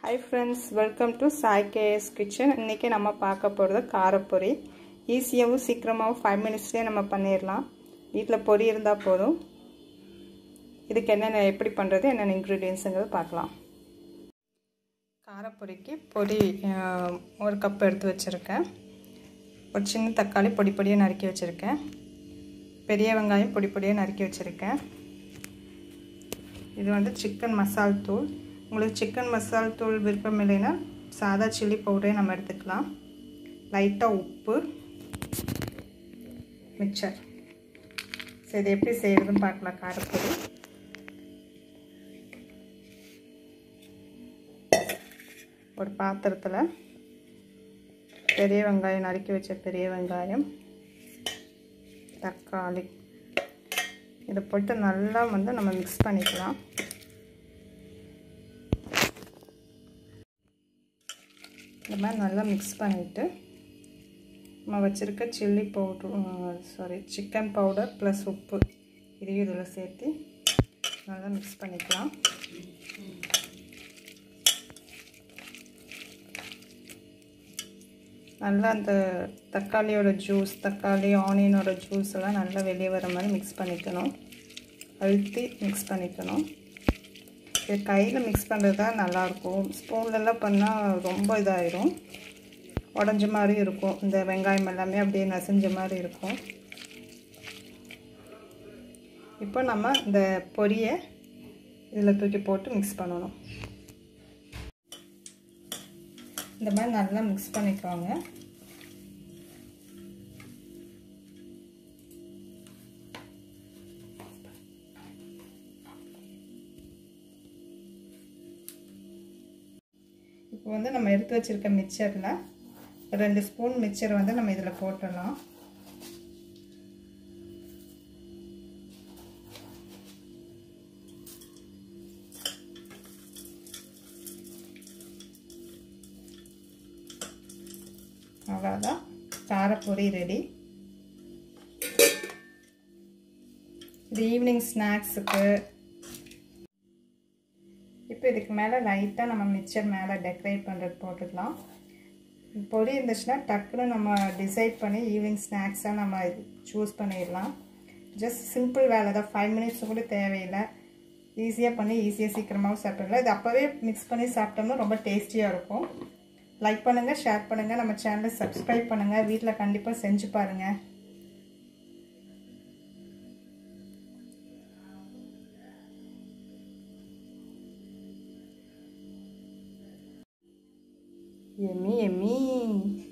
hi friends welcome to Sai KS kitchen இன்றைக்கி நம்ம பார்க்க போகிறது காரப்பொரி ஈஸியாகவும் சீக்கிரமாகவும் ஃபைவ் மினிட்ஸ்லேயே நம்ம பண்ணிடலாம் வீட்டில் பொரி இருந்தால் போதும் இதுக்கு என்னென்ன எப்படி பண்ணுறது என்னென்ன இன்க்ரீடியன்ஸுங்கிறது பார்க்கலாம் காரப்பொரிக்கு பொரி ஒரு கப் எடுத்து வச்சுருக்கேன் ஒரு சின்ன தக்காளி பொடி பொடியாக நறுக்கி வச்சுருக்கேன் பெரிய வெங்காயம் பொடி பொடியாக நறுக்கி வச்சுருக்கேன் இது வந்து சிக்கன் மசால் தூள் உங்களுக்கு சிக்கன் மசால் தூள் விருப்பம் இல்லைன்னா சாதா சில்லி பவுடரே நம்ம எடுத்துக்கலாம் லைட்டாக உப்பு மிக்சர் சரி இது எப்படி செய்கிறதுன்னு பார்க்கலாம் காரப்பொடி ஒரு பாத்திரத்தில் பெரிய வெங்காயம் நறுக்கி வச்ச பெரிய வெங்காயம் தக்காளி இதை போட்டு நல்லா வந்து நம்ம மிக்ஸ் பண்ணிக்கலாம் இந்த மாதிரி நல்லா மிக்ஸ் பண்ணிவிட்டு நம்ம வச்சுருக்க chilli powder sorry chicken powder plus உப்பு இதையும் இதில் சேர்த்து நல்லா மிக்ஸ் பண்ணிக்கலாம் நல்லா அந்த தக்காளியோட ஜூஸ் தக்காளி ஆனியனோட ஜூஸ் எல்லாம் நல்லா வெளியே வர மாதிரி மிக்ஸ் பண்ணிக்கணும் அழுத்தி மிக்ஸ் பண்ணிக்கணும் இது கையில் மிக்ஸ் பண்ணுறது தான் நல்லாயிருக்கும் ஸ்பூன்லலாம் பண்ணால் ரொம்ப இதாகிடும் உடஞ்ச மாதிரி இருக்கும் இந்த வெங்காயம் எல்லாமே அப்படியே நசைஞ்ச மாதிரி இருக்கும் இப்போ நம்ம இந்த பொரியை இதில் தூக்கி போட்டு மிக்ஸ் பண்ணணும் இந்த மாதிரி நல்லா மிக்ஸ் பண்ணிக்கோங்க இப்போ வந்து நம்ம எடுத்து வச்சுருக்க மிக்சரில் ரெண்டு ஸ்பூன் மிக்சர் வந்து நம்ம இதில் போட்டுடலாம் அவ்வளோதான் காரப்பொரி ரெடி இது ஈவினிங் ஸ்நாக்ஸுக்கு இப்போ இதுக்கு மேலே லைட்டாக நம்ம மிக்சர் மேலே டெக்கரேட் பண்ணுறது போட்டுக்கலாம் பொரி இருந்துச்சுன்னா டக்குன்னு நம்ம டிசைட் பண்ணி ஈவினிங் ஸ்நாக்ஸாக நம்ம சூஸ் பண்ணிடலாம் ஜஸ்ட் சிம்பிள் வேலை தான் ஃபைவ் மினிட்ஸ் கூட தேவையில்லை ஈஸியாக பண்ணி ஈஸியாக சீக்கிரமாகவும் சாப்பிடலாம் இது அப்போவே மிக்ஸ் பண்ணி சாப்பிட்டோம்னா ரொம்ப டேஸ்டியாக இருக்கும் லைக் பண்ணுங்கள் ஷேர் பண்ணுங்கள் நம்ம சேனலை சப்ஸ்கிரைப் பண்ணுங்கள் வீட்டில் கண்டிப்பாக செஞ்சு பாருங்கள் எம்மி எம்மி